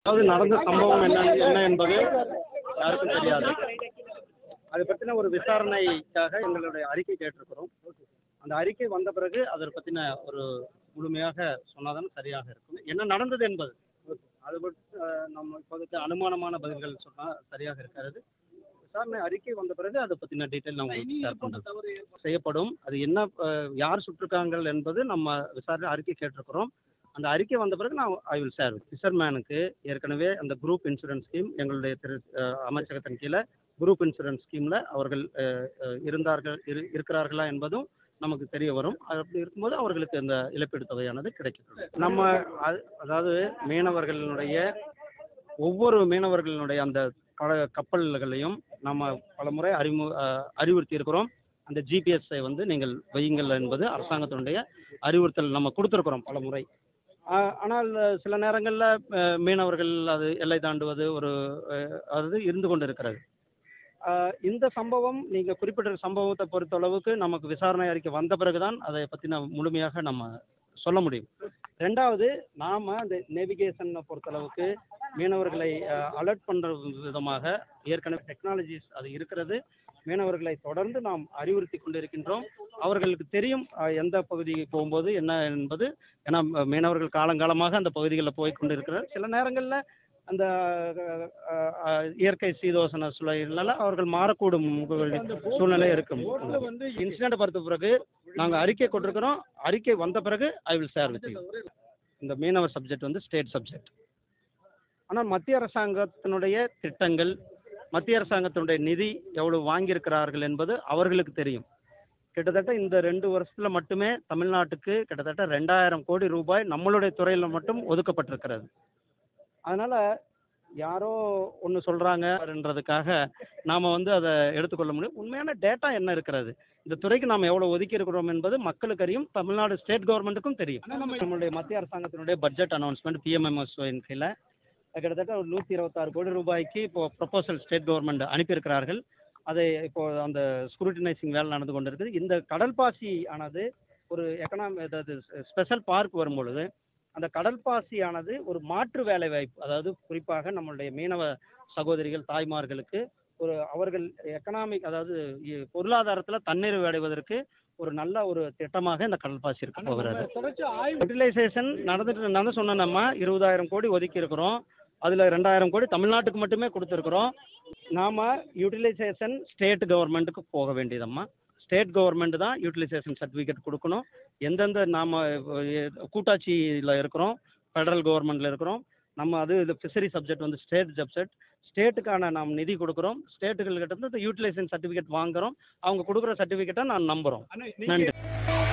அதாவது நடந்த சம்பவம் என்ன என்ன என்பது யாருக்கும் தெரியாது அதை பற்றின ஒரு விசாரணைக்காக எங்களுடைய அறிக்கை கேட்டிருக்கிறோம் அந்த அறிக்கை வந்த பிறகு அதை பற்றின ஒரு முழுமையாக சொன்னாதான் சரியாக இருக்கும் என்ன நடந்தது என்பது அது பற்றி அஹ், நம்ம இப்போதைக்கு அனுமானமான பதில்கள் சொன்னால் சரியாக இருக்காது விசாரணை அறிக்கை வந்த பிறகு அதை பற்றின டீட்டெயில் நான் உங்களுக்கு ஷேர் பண்ணுறேன் செய்யப்படும் அது என்ன அஹ், யார் சுட்டிருக்காங்கள் என்பது நம்ம விசாரணை அறிக்கை கேட்டிருக்கிறோம் அந்த அறிக்கை வந்த பிறகு நான் ஐ வில் ஷேர் ஃபிஷர்மேனுக்கு ஏற்கனவே அந்த குரூப் இன்சூரன்ஸ் ஸ்கீம் எங்களுடைய திரு அஹ், அமைச்சகத்தின் கீழே குரூப் இன்சூரன்ஸ் ஸ்கீமில் அவர்கள் அஹ், அஹ், இருந்தார்கள் இரு இருக்கிறார்களா என்பதும் நமக்கு தெரிய வரும் அது அப்படி இருக்கும்போது அவர்களுக்கு அந்த இழப்பீடு தொகையானது கிடைக்கும் நம்ம அது அதாவது மீனவர்களுடைய ஒவ்வொரு மீனவர்களுடைய அந்த கட கப்பல்களையும் நம்ம பலமுறை அறிமு அஹ், அறிவுறுத்தி இருக்கிறோம் அந்த ஜிபிஎஸ்ஐ வந்து நீங்கள் வையுங்கள் என்பது அரசாங்கத்தினுடைய அறிவுறுத்தல் நம்ம கொடுத்துருக்குறோம் பல முறை ஆனால் சில நேரங்களில் மீனவர்கள் அது எல்லை தாண்டுவது ஒரு அஹ், அது இருந்து கொண்டு இருக்கிறது அஹ், இந்த சம்பவம் நீங்கள் குறிப்பிட்ட சம்பவத்தை பொறுத்தளவுக்கு நமக்கு விசாரணை அறிக்கை வந்த பிறகுதான் அதை பற்றின முழுமையாக நம்ம சொல்ல முடியும் ரெண்டாவது நாம் அந்த நேவிகேஷனை பொறுத்தளவுக்கு மீனவர்களை அலர்ட் பண்ணுற விதமாக ஏற்கனவே டெக்னாலஜிஸ் அது இருக்கிறது மீனவர்களை தொடர்ந்து நாம் அறிவுறுத்தி கொண்டிருக்கின்றோம் அவர்களுக்கு தெரியும் அஹ், எந்த பகுதிக்கு போகும்போது என்ன என்பது ஏன்னா ம- மீனவர்கள் காலங்காலமாக அந்த பகுதிகளில் போய் கொண்டிருக்கிறார் சில நேரங்களில் அந்த அஹ், அஹ், இயற்கை சீதோசன சூழலால் அவர்கள் மாறக்கூடும் சூழ்நிலை இருக்கும் இன்சிடென்ட் பொறுத்த பிறகு நாங்கள் அறிக்கை கொண்டிருக்கிறோம் அறிக்கை வந்த பிறகு I will share with you இந்த மீனவர் சப்ஜெக்ட் வந்து ஸ்டேட் சப்ஜெக்ட் ஆனால் மத்திய அரசாங்கத்தினுடைய திட்டங்கள் மத்திய அரசாங்கத்தினுடைய நிதி எவ்வளவு வாங்கியிருக்கிறார்கள் என்பது அவர்களுக்கு தெரியும் கிட்டத்தட்ட இந்த ரெண்டு வருஷத்துல மட்டுமே தமிழ்நாட்டுக்கு கிட்டத்தட்ட ரெண்டாயிரம் கோடி ரூபாய் நம்மளுடைய துறையில் மட்டும் ஒதுக்கப்பட்டிருக்கிறது அதனால யாரோ ஒன்று சொல்கிறாங்கன்றதுக்காக நாம் வந்து அதை எடுத்துக்கொள்ள முடியும் உண்மையான டேட்டா என்ன இருக்கிறது இந்த துறைக்கு நாம் எவ்வளோ ஒதுக்கி இருக்கிறோம் என்பது மக்களுக்கு அறியும் தமிழ்நாடு ஸ்டேட் கவர்மெண்ட்டுக்கும் தெரியும் நம்மளுடைய மத்திய அரசாங்கத்தினுடைய பட்ஜெட் அனௌன்ஸ்மெண்ட் பிஎம்எம்எஸ்ஓயின் கீழே கிட்டத்தட்ட ஒரு நூற்றி இருபத்தாறு கோடி ரூபாய்க்கு இப்போ ப்ரொபோசல் ஸ்டேட் கவர்மெண்ட் அனுப்பியிருக்கிறார்கள் அதை இப்போ அந்த ஸ்க்ரூட்டினைசிங் வேலை நடந்து கொண்டு இருக்குது இந்த கடல் பாசி ஆனது ஒரு எக்கனாமி அதாவது ஸ்பெஷல் பார்க் வரும்பொழுது அந்த கடல் பாசி ஆனது ஒரு மாற்று வேலை வாய்ப்பு அதாவது குறிப்பாக நம்மளுடைய மீனவ சகோதரிகள் தாய்மார்களுக்கு ஒரு அவர்கள் எக்கனாமிக் அதாவது இ- பொருளாதாரத்துல தண்ணீர் அடைவதற்கு ஒரு நல்ல ஒரு திட்டமாக இந்த கடல் பாசி இருக்க போகிறது யூட்டிலைசேஷன் நடந்துட்டு நான் தான் சொன்னேன் நம்ம இருபதாயிரம் கோடி ஒதுக்கி இருக்கிறோம் அதில் ரெண்டாயிரம் கோடி தமிழ்நாட்டுக்கு மட்டுமே கொடுத்துருக்குறோம் நாம் யூட்டிலைசேஷன் ஸ்டேட் கவர்மெண்ட்டுக்கு போக வேண்டியதம்மா ஸ்டேட் கவர்மெண்ட் தான் யூட்டிலைசேஷன் சர்டிஃபிகேட் கொடுக்கணும் எந்தெந்த நாம் கூட்டாட்சியில் இருக்கிறோம் ஃபெடரல் கவர்மெண்ட்டில் இருக்கிறோம் நம்ம அது இது ஃபிஷரி சப்ஜெக்ட் வந்து ஸ்டேட் சப்ஜெக்ட் ஸ்டேட்டுக்கான நாம் நிதி கொடுக்குறோம் ஸ்டேட்டுகள் கிட்ட இருந்து யூட்டிலைசேஷன் சர்டிஃபிகேட் வாங்குறோம் அவங்க கொடுக்குற சர்டிஃபிகேட்டை நான் நம்புகிறோம் நன்றி